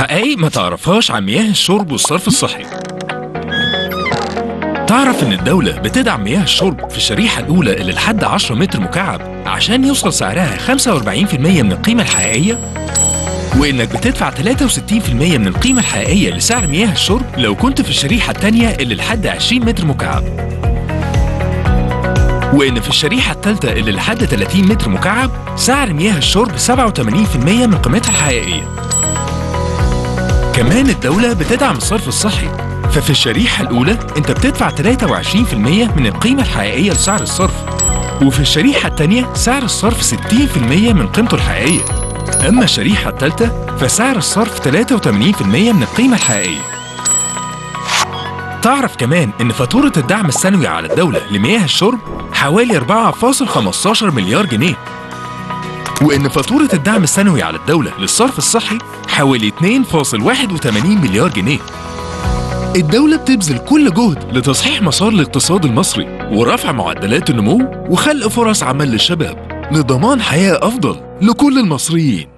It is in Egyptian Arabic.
حقائق ما تعرفهاش عن مياه الشرب والصرف الصحي تعرف إن الدولة بتدعم مياه الشرب في الشريحة الأولى اللي لحد 10 متر مكعب عشان يوصل سعرها 45% من القيمة الحقيقية؟ وإنك بتدفع 63% من القيمة الحقيقية لسعر مياه الشرب لو كنت في الشريحة التانية اللي لحد 20 متر مكعب وإن في الشريحة الثالثة اللي لحد 30 متر مكعب سعر مياه الشرب 87% من قيمتها الحقيقية كمان الدولة بتدعم الصرف الصحي ففي الشريحة الأولى أنت بتدفع 23% من القيمة الحقيقية لسعر الصرف وفي الشريحة الثانية سعر الصرف 60% من قيمته الحقيقية أما الشريحة الثالثة فسعر الصرف 83% من القيمة الحقيقية تعرف كمان إن فاتورة الدعم السنوي على الدولة لمياه الشرب حوالي 4.15 مليار جنيه وإن فاتورة الدعم السنوي على الدولة للصرف الصحي حوالي 2.81 مليار جنيه الدولة بتبذل كل جهد لتصحيح مسار الاقتصاد المصري ورفع معدلات النمو وخلق فرص عمل للشباب لضمان حياة أفضل لكل المصريين